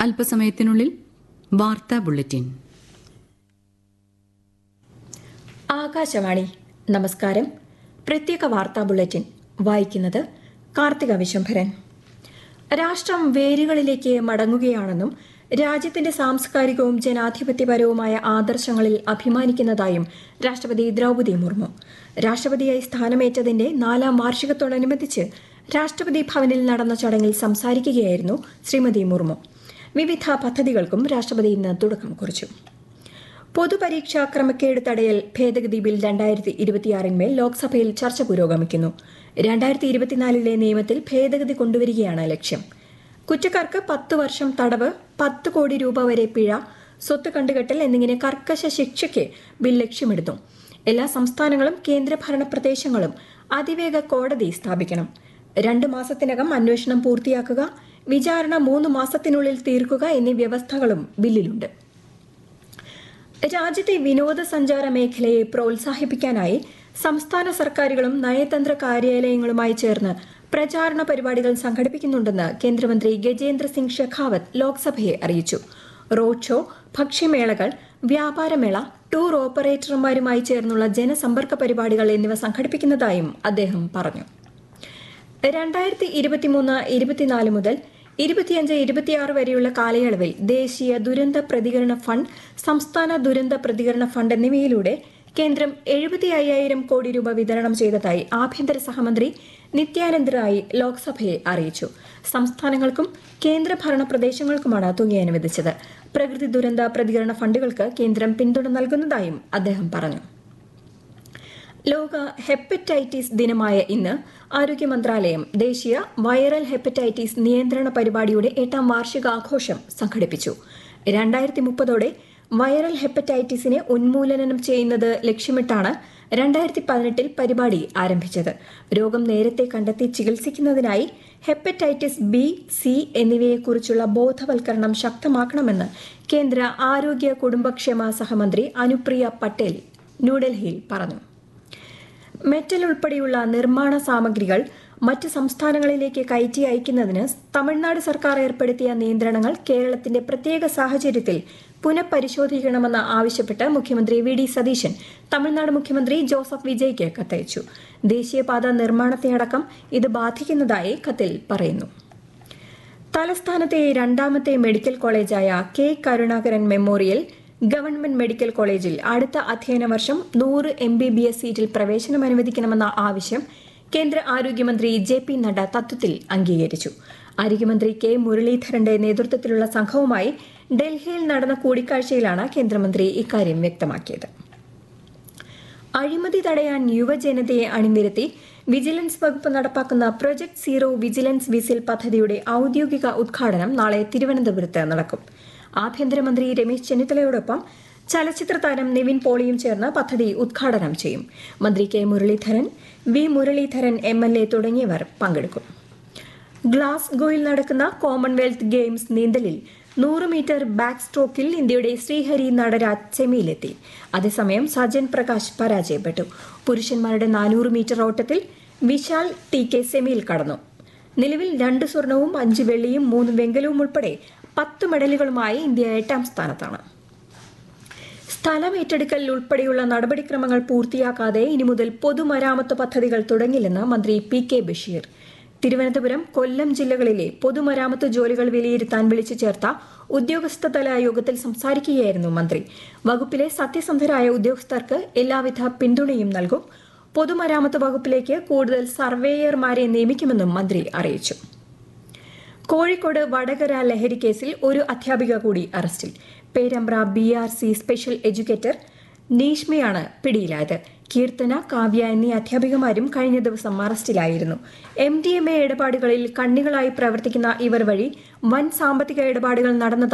അല്പസമയത്തിനുള്ളിൽ വാർത്താ ബുള്ളറ്റിൻ ആകാശവാണി നമസ്കാരം പ്രത്യേക വാർത്താ ബുള്ളറ്റിൻ വായിക്കുന്നത് കാർത്തിക വിശംഭരൻ രാഷ്ട്രം വേരുകളിലേക്ക് മടങ്ങുകയാണെന്നും രാജ്യത്തിന്റെ സാംസ്കാരികവും ജനാധിപത്യപരവുമായ ആദർശങ്ങളിൽ അഭിമാനിക്കുന്നതായും രാഷ്ട്രപതി ദ്രൗപദി മുർമു രാഷ്ട്രപതിയായി സ്ഥാനമേറ്റതിന്റെ നാലാം വാർഷികത്തോടനുബന്ധിച്ച് രാഷ്ട്രപതി ഭവനിൽ നടന്ന ചടങ്ങിൽ സംസാരിക്കുകയായിരുന്നു ശ്രീമതി മുർമു വിവിധ പദ്ധതികൾക്കും രാഷ്ട്രപതി ഇന്ന് തുടക്കം കുറിച്ചു പൊതുപരീക്ഷാ ക്രമക്കേട് തടയൽ ഭേദഗതി ബിൽ രണ്ടായിരത്തി ഇരുപത്തിയാറിന്മേൽ ലോക്സഭയിൽ ചർച്ച പുരോഗമിക്കുന്നു രണ്ടായിരത്തി ഇരുപത്തിനാലിലെ നിയമത്തിൽ ഭേദഗതി കൊണ്ടുവരികയാണ് ലക്ഷ്യം കുറ്റക്കാർക്ക് പത്ത് വർഷം തടവ് പത്ത് കോടി രൂപ വരെ പിഴ സ്വത്ത് കണ്ടുകെട്ടൽ എന്നിങ്ങനെ കർക്കശ ശിക്ഷയ്ക്ക് ബിൽ ലക്ഷ്യമിടുന്നു എല്ലാ സംസ്ഥാനങ്ങളും കേന്ദ്രഭരണ പ്രദേശങ്ങളും അതിവേഗ കോടതി സ്ഥാപിക്കണം രണ്ട് മാസത്തിനകം അന്വേഷണം പൂർത്തിയാക്കുക വിചാരണ മൂന്ന് മാസത്തിനുള്ളിൽ തീർക്കുക എന്നീ വ്യവസ്ഥകളും ബില്ലിലുണ്ട് രാജ്യത്തെ വിനോദസഞ്ചാര മേഖലയെ പ്രോത്സാഹിപ്പിക്കാനായി സംസ്ഥാന സർക്കാരുകളും നയതന്ത്ര കാര്യാലയങ്ങളുമായി ചേർന്ന് പ്രചാരണ പരിപാടികൾ സംഘടിപ്പിക്കുന്നുണ്ടെന്ന് കേന്ദ്രമന്ത്രി ഗജേന്ദ്ര സിംഗ് ഷെഖാവത്ത് ലോക്സഭയെ അറിയിച്ചു റോഡ് ഷോ ഭക്ഷ്യമേളകൾ വ്യാപാരമേള ടൂർ ഓപ്പറേറ്റർമാരുമായി ചേർന്നുള്ള ജനസമ്പർക്ക പരിപാടികൾ എന്നിവ സംഘടിപ്പിക്കുന്നതായും അദ്ദേഹം പറഞ്ഞു രണ്ടായിരത്തി ഇരുപത്തിമൂന്ന് ഇരുപത്തിനാല് മുതൽ ഇരുപത്തിയഞ്ച് ഇരുപത്തിയാറ് വരെയുള്ള കാലയളവിൽ ദേശീയ ദുരന്ത പ്രതികരണ ഫണ്ട് സംസ്ഥാന ദുരന്ത പ്രതികരണ ഫണ്ട് എന്നിവയിലൂടെ കേന്ദ്രം എഴുപത്തി അയ്യായിരം കോടി രൂപ വിതരണം ചെയ്തതായി ആഭ്യന്തര സഹമന്ത്രി നിത്യാനന്ദ് റായ് ലോക്സഭയെ അറിയിച്ചു സംസ്ഥാനങ്ങൾക്കും കേന്ദ്രഭരണ പ്രദേശങ്ങൾക്കുമാണ് തുക അനുവദിച്ചത് പ്രകൃതി ദുരന്ത പ്രതികരണ ഫണ്ടുകൾക്ക് കേന്ദ്രം പിന്തുണ നൽകുന്നതായും അദ്ദേഹം പറഞ്ഞു ലോക ഹെപ്പറ്റൈറ്റിസ് ദിനമായ ഇന്ന് ആരോഗ്യ മന്ത്രാലയം ദേശീയ വൈറൽ ഹെപ്പറ്റൈറ്റിസ് നിയന്ത്രണ പരിപാടിയുടെ എട്ടാം വാർഷികാഘോഷം സംഘടിപ്പിച്ചു രണ്ടായിരത്തി മുപ്പതോടെ വൈറൽ ഹെപ്പറ്റൈറ്റിസിനെ ഉന്മൂലനം ചെയ്യുന്നത് ലക്ഷ്യമിട്ടാണ് രണ്ടായിരത്തി പതിനെട്ടിൽ പരിപാടി ആരംഭിച്ചത് രോഗം നേരത്തെ കണ്ടെത്തി ചികിത്സിക്കുന്നതിനായി ഹെപ്പറ്റൈറ്റിസ് ബി സി എന്നിവയെക്കുറിച്ചുള്ള ബോധവൽക്കരണം ശക്തമാക്കണമെന്ന് കേന്ദ്ര ആരോഗ്യ കുടുംബക്ഷേമ സഹമന്ത്രി അനുപ്രിയ പട്ടേൽ ന്യൂഡൽഹിയിൽ പറഞ്ഞു മെറ്റൽ ഉൾപ്പെടെയുള്ള നിർമ്മാണ സാമഗ്രികൾ മറ്റ് സംസ്ഥാനങ്ങളിലേക്ക് കയറ്റി അയക്കുന്നതിന് തമിഴ്നാട് സർക്കാർ ഏർപ്പെടുത്തിയ നിയന്ത്രണങ്ങൾ കേരളത്തിന്റെ പ്രത്യേക സാഹചര്യത്തിൽ പുനഃപരിശോധിക്കണമെന്ന് ആവശ്യപ്പെട്ട് മുഖ്യമന്ത്രി വി ഡി സതീശൻ തമിഴ്നാട് മുഖ്യമന്ത്രി ജോസഫ് വിജയ്ക്ക് കത്തയച്ചു ദേശീയപാത നിർമ്മാണത്തെയടക്കം ഇത് ബാധിക്കുന്നതായി കത്തിൽ പറയുന്നു തലസ്ഥാനത്തെ രണ്ടാമത്തെ മെഡിക്കൽ കോളേജായ K Karunakaran memorial government medical കോളേജിൽ അടുത്ത അധ്യയന വർഷം നൂറ് എം ബി ബി എസ് സീറ്റിൽ പ്രവേശനം അനുവദിക്കണമെന്ന ആവശ്യം കേന്ദ്ര ആരോഗ്യമന്ത്രി ജെ പി നഡ്ഡ തത്വത്തിൽ അംഗീകരിച്ചു ആരോഗ്യമന്ത്രി കെ മുരളീധരന്റെ നേതൃത്വത്തിലുള്ള സംഘവുമായി ഡൽഹിയിൽ നടന്ന കൂടിക്കാഴ്ചയിലാണ് കേന്ദ്രമന്ത്രി ഇക്കാര്യം വ്യക്തമാക്കിയത് അഴിമതി തടയാൻ യുവജനതയെ അണിനിരത്തി വിജിലൻസ് വകുപ്പ് നടപ്പാക്കുന്ന പ്രൊജക്ട് സീറോ വിജിലൻസ് വിസിൽ പദ്ധതിയുടെ ഔദ്യോഗിക ഉദ്ഘാടനം നാളെ തിരുവനന്തപുരത്ത് നടക്കും ആഭ്യന്തരമന്ത്രി രമേശ് ചെന്നിത്തലയോടൊപ്പം ചലച്ചിത്ര താരം നിവിൻ പോളിയും ചേർന്ന് പദ്ധതി ഉദ്ഘാടനം ചെയ്യും മന്ത്രി K Muraleedharan V Muraleedharan M L A തുടങ്ങിയവർ പങ്കെടുക്കും ഗ്ലാസ്ഗോയിൽ നടക്കുന്ന കോമൺവെൽത്ത് ഗെയിംസ് നീന്തലിൽ നൂറ് മീറ്റർ ബാക്ക് സ്ട്രോക്കിൽ ഇന്ത്യയുടെ ശ്രീഹരി നടരാജ് സെമിയിലെത്തി അതേസമയം സജൻ പ്രകാശ് പരാജയപ്പെട്ടു പുരുഷന്മാരുടെ നാനൂറ് മീറ്റർ ഓട്ടത്തിൽ വിശാൽ ടി കെ സെമിയിൽ കടന്നു നിലവിൽ രണ്ട് സ്വർണവും അഞ്ച് വെള്ളിയും മൂന്ന് വെങ്കലവും ഉൾപ്പെടെ പത്ത് മെഡലുകളുമായി ഇന്ത്യ എട്ടാം സ്ഥാനത്താണ് സ്ഥലം ഏറ്റെടുക്കൽ ഉൾപ്പെടെയുള്ള നടപടിക്രമങ്ങൾ പൂർത്തിയാക്കാതെ ഇനി മുതൽ പൊതുമരാമത്ത് പദ്ധതികൾ തുടങ്ങില്ലെന്ന് മന്ത്രി പി കെ ബഷീർ തിരുവനന്തപുരം കൊല്ലം ജില്ലകളിലെ പൊതുമരാമത്ത് ജോലികൾ വിലയിരുത്താൻ വിളിച്ചു ചേർത്ത ഉദ്യോഗസ്ഥതല യോഗത്തിൽ സംസാരിക്കുകയായിരുന്നു മന്ത്രി വകുപ്പിലെ സത്യസന്ധരായ ഉദ്യോഗസ്ഥർക്ക് എല്ലാവിധ പിന്തുണയും നൽകും പൊതുമരാമത്ത് വകുപ്പിലേക്ക് കൂടുതൽ സർവേയർമാരെ നിയമിക്കുമെന്നും മന്ത്രി അറിയിച്ചു കോഴിക്കോട് വടകര ലഹരി കേസിൽ ഒരു അധ്യാപിക കൂടി അറസ്റ്റിൽ Perambra B R C special educator നീഷ്മയാണ് പിടിയിലായത് കീർത്തന കാവ്യ എന്നീ അധ്യാപികമാരും കഴിഞ്ഞ ദിവസം അറസ്റ്റിലായിരുന്നു എം ഡി എം എ ഇടപാടുകളിൽ കണ്ണികളായി പ്രവർത്തിക്കുന്ന ഇവർ വഴി വൻ സാമ്പത്തിക ഇടപാടുകൾ നടന്നതായി